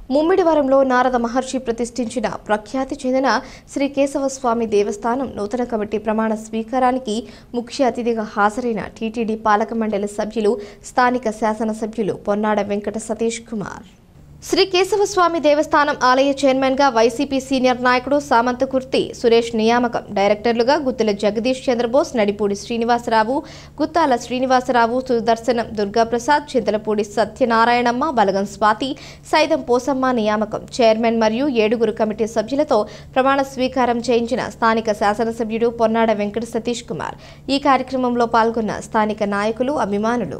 ముమ్మిడివరంలో నారద మహర్షి ప్రతిష్ఠించిన ప్రఖ్యాతి చెందిన శ్రీ కేశవస్వామి దేవస్థానం నూతన కమిటీ ప్రమాణ స్వీకారానికి ముఖ్య అతిథిగా హాజరైన టీటీడీ పాలక మండలి సభ్యులు స్థానిక శాసనసభ్యులు పొన్నాడ వెంకట సతీష్ కుమార్ శ్రీ కేశవస్వామి దేవస్థానం ఆలయ చైర్మన్ గా వైసీపీ సీనియర్ నాయకుడు సామంతకుర్తి సురేష్ నియామకం డైరెక్టర్లుగా గుత్తుల జగదీష్ చంద్రబోస్ నడిపూడి శ్రీనివాసరావు గుత్తాల శ్రీనివాసరావు సుదర్శనం దుర్గాప్రసాద్ చింతలపూడి సత్యనారాయణమ్మ బలగం స్వాతి సైదం పోసమ్మ నియామకం చైర్మన్ మరియు ఏడుగురు కమిటీ సభ్యులతో ప్రమాణ స్వీకారం చేయించిన స్థానిక శాసనసభ్యుడు పొన్నాడ వెంకట సతీష్ కుమార్ ఈ కార్యక్రమంలో పాల్గొన్న స్థానిక నాయకులు అభిమానులు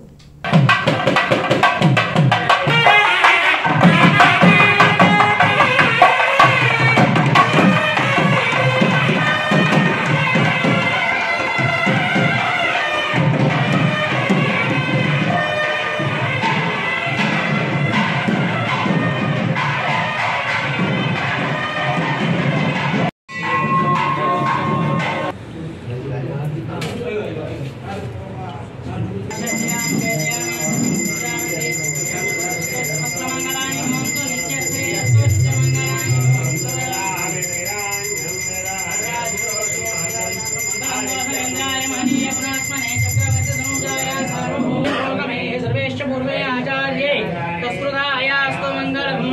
सर्वेश्च पूर्वे आचार्ये तस्कृतायास्तु मङ्गलम्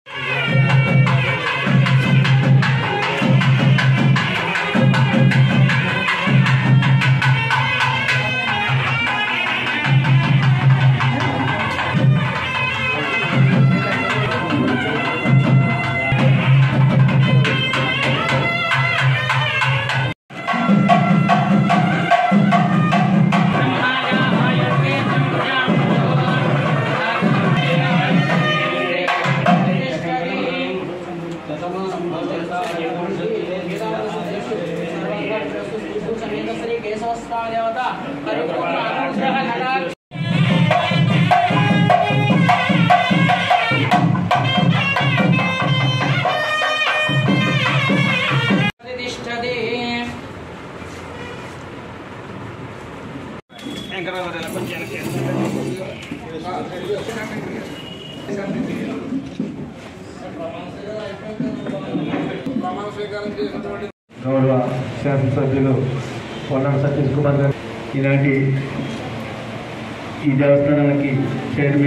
శ్రీ కేశవస్వామి దేవత పరిపూర్ణ అనుగ్రహ కటాక్ష తిష్టతి గౌరవ శాసనసభ్యులు పొన్నాడు సతీష్ కుమార్ గారు ఈనాటి ఈ దేవస్థానానికి చైర్మన్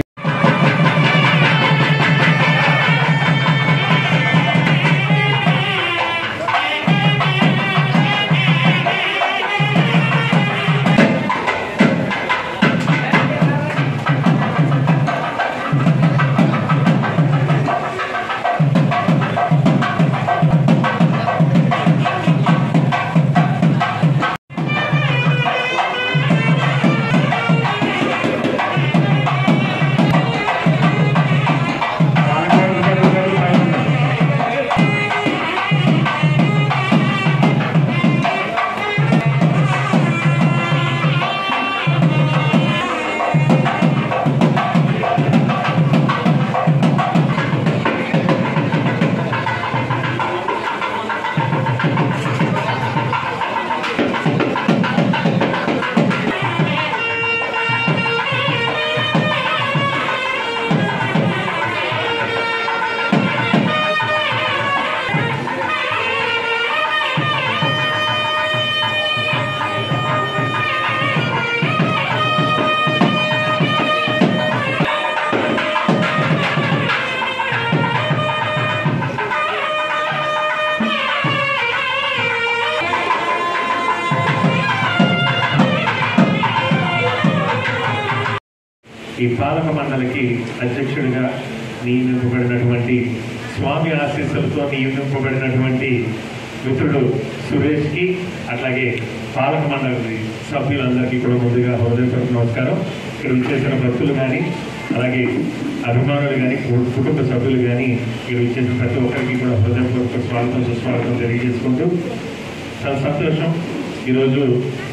ఈ పాలక మండలికి అధ్యక్షుడిగా నియమింపబడినటువంటి స్వామి ఆశీస్సులతో నియమింపబడినటువంటి మిత్రుడు సురేష్కి అట్లాగే పాలక మండలి సభ్యులందరికీ కూడా ముందుగా హృదయపూర్వక నమస్కారం ఇక్కడ విచ్చేసిన భక్తులు కానీ అలాగే అభిమానులు కానీ కుటుంబ సభ్యులు కానీ ఇక్కడ విచ్చేసిన ప్రతి ఒక్కరికి కూడా హృదయపూర్వక స్వాగతం సుస్వాగతం తెలియజేసుకుంటూ చాలా సంతోషం ఈరోజు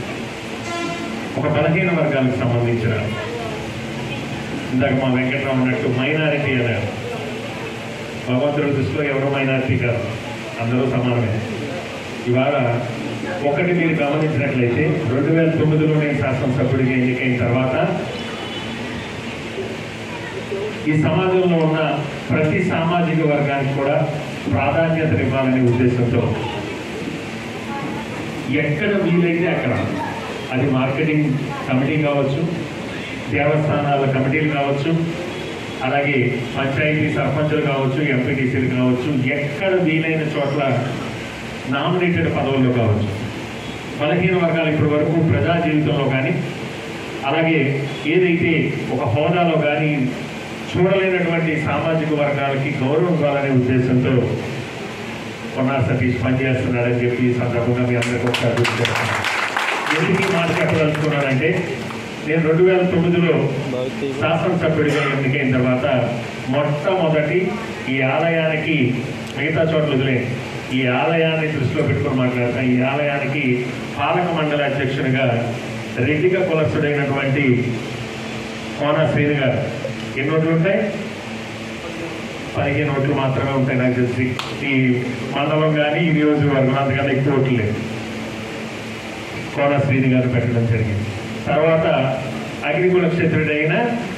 ఒక బలహీన వర్గాలకు సంబంధించిన ఇందాక మా వెంకట్రావు అన్నట్టు మైనారిటీ అన్నారు భగవంతుడి దృష్టిలో ఎవరో మైనారిటీ కాదు అందరూ సమానమే ఇవాళ ఒకటి మీరు గమనించినట్లయితే రెండు వేల తొమ్మిదిలో నేను శాసనసభ్యుడిగా ఎన్నికైన తర్వాత ఈ సమాజంలో ఉన్న ప్రతి సామాజిక వర్గానికి కూడా ప్రాధాన్యత ఇవ్వాలనే ఉద్దేశంతో ఎక్కడ వీలైతే అక్కడ అది మార్కెటింగ్ కమిటీ కావచ్చు దేవస్థానాల కమిటీలు కావచ్చు అలాగే పంచాయతీ సర్పంచులు కావచ్చు ఎంపీటీసీలు కావచ్చు ఎక్కడ వీలైన చోట్ల నామినేటెడ్ పదవుల్లో కావచ్చు బలహీన వర్గాలు ఇప్పటి వరకు ప్రజా జీవితంలో కానీ అలాగే ఏదైతే ఒక హోదాలో కానీ చూడలేనటువంటి సామాజిక వర్గాలకి గౌరవం ఇవ్వాలనే ఉద్దేశంతో కొన్నార్ సతీష్ పనిచేస్తున్నాడని చెప్పి ఈ సందర్భంగా మీ అందరికీ ఒకసారి గుర్తు చేస్తాను ఎందుకు ఈ మాట చెప్పదలుచుకున్నానంటే నేను రెండు వేల తొమ్మిదిలో శాసనసభ్యుడిగా ఎన్నికైన తర్వాత మొట్టమొదటి ఈ ఆలయానికి మిగతా చోట్ల వదిలే ఈ ఆలయాన్ని దృష్టిలో పెట్టుకొని మాట్లాడతాం ఈ ఆలయానికి పాలక మండలి అధ్యక్షుడిగా రెడ్డిక కులస్తుడైనటువంటి కోన శ్రీని గారు ఎన్ని ఓట్లు ఉంటాయి పదిహేను ఓట్లు మాత్రమే ఉంటాయి నాకు తెలిసి ఈ మండలం కానీ ఈ నియోజకవర్గం అంతకన్నా ఎక్కువ ఓట్లు లేవు కోన శ్రీని గారు పెట్టడం జరిగింది తర్వాత అగ్నికుల క్షేత్రుడైన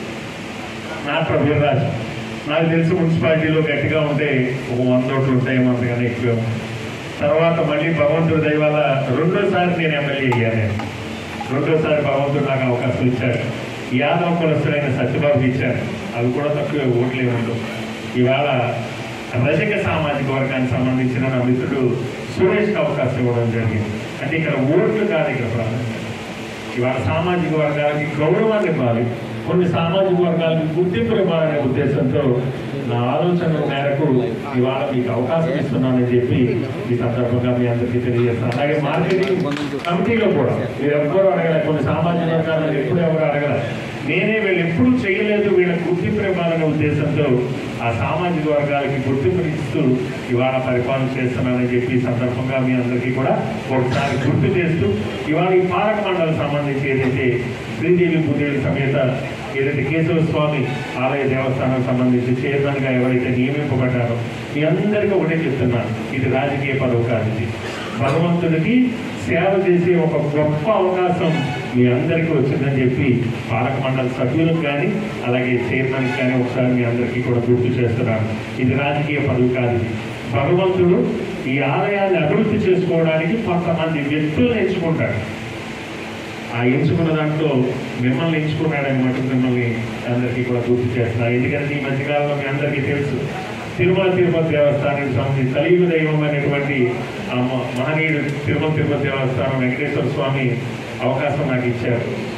నాట్ర వీర్రాజు నాకు తెలిసి మున్సిపాలిటీలో గట్టిగా ఉంటే ఒక వంద ఓట్లు ఉంటాయేమో అంతకన్నా ఎక్కువ తర్వాత మళ్ళీ భగవంతుడి దయ వల్ల రెండోసారి నేను ఎమ్మెల్యే అయ్యాను నేను రెండోసారి భగవంతుడు నాకు అవకాశం ఇచ్చాడు యాదవ్ కులస్తుడైన సత్యబాబు ఇచ్చారు అవి కూడా తక్కువ ఓట్లే ఉండవు ఇవాళ రజక సామాజిక వర్గానికి సంబంధించిన నా మిత్రుడు సురేష్కి అవకాశం ఇవ్వడం జరిగింది అంటే ఇక్కడ ఓట్లు కాదు ఇక్కడ ప్రాధాన్యత ఇవాళ సామాజిక వర్గాలకి గౌరవాన్ని ఇవ్వాలి కొన్ని సామాజిక వర్గాలకి గుర్తింపు ఇవ్వాలనే ఉద్దేశంతో నా ఆలోచన మేరకు ఇవాళ మీకు అవకాశం ఇస్తున్నానని చెప్పి ఈ సందర్భంగా మీ అందరికీ తెలియజేస్తాను అలాగే మార్కెటింగ్ కమిటీలో కూడా మీరు ఎవ్వరూ అడగల కొన్ని సామాజిక వర్గాలను ఎప్పుడు ఎవరు అడగల నేనే వీళ్ళు ఎప్పుడు చేయలేదు వీళ్ళకి గుర్తింపు ఇవ్వాలనే ఉద్దేశంతో ఆ సామాజిక వర్గాలకి గుర్తింపు ఇస్తూ ఇవాళ పరిపాలన చేస్తున్నానని చెప్పి ఈ సందర్భంగా మీ అందరికీ కూడా ఒకసారి గుర్తు చేస్తూ ఇవాళ ఈ పాలక మండలి సంబంధించి ఏదైతే శ్రీదేవి భూదేవి సమేత ఏదైతే కేశవ స్వామి ఆలయ దేవస్థానం సంబంధించి చైర్మన్ గా ఎవరైతే నియమింపబడ్డారో మీ అందరికీ ఒకటే చెప్తున్నాను ఇది రాజకీయ పదవి కాదు ఇది భగవంతుడికి సేవ చేసే ఒక గొప్ప అవకాశం మీ అందరికీ వచ్చిందని చెప్పి పాలక మండలి సభ్యులకు కానీ అలాగే చైర్మన్ కానీ ఒకసారి మీ అందరికీ కూడా గుర్తు చేస్తున్నాను ఇది రాజకీయ పదవి కాదు ఇది భగవంతుడు ఈ ఆలయాన్ని అభివృద్ధి చేసుకోవడానికి కొంతమంది వ్యక్తులను ఎంచుకుంటాడు ఆ ఎంచుకున్న దాంట్లో మిమ్మల్ని ఎంచుకున్నాడని మటుకు మిమ్మల్ని అందరికీ కూడా గుర్తు చేస్తున్నారు ఎందుకంటే ఈ మధ్యకాలంలో మీ అందరికీ తెలుసు తిరుమల తిరుపతి దేవస్థానానికి సంబంధించి కలియుగ దైవం అనేటువంటి ఆ మ- మహనీయుడు తిరుమల తిరుపతి దేవస్థానం వెంకటేశ్వర స్వామి అవకాశం నాకు ఇచ్చారు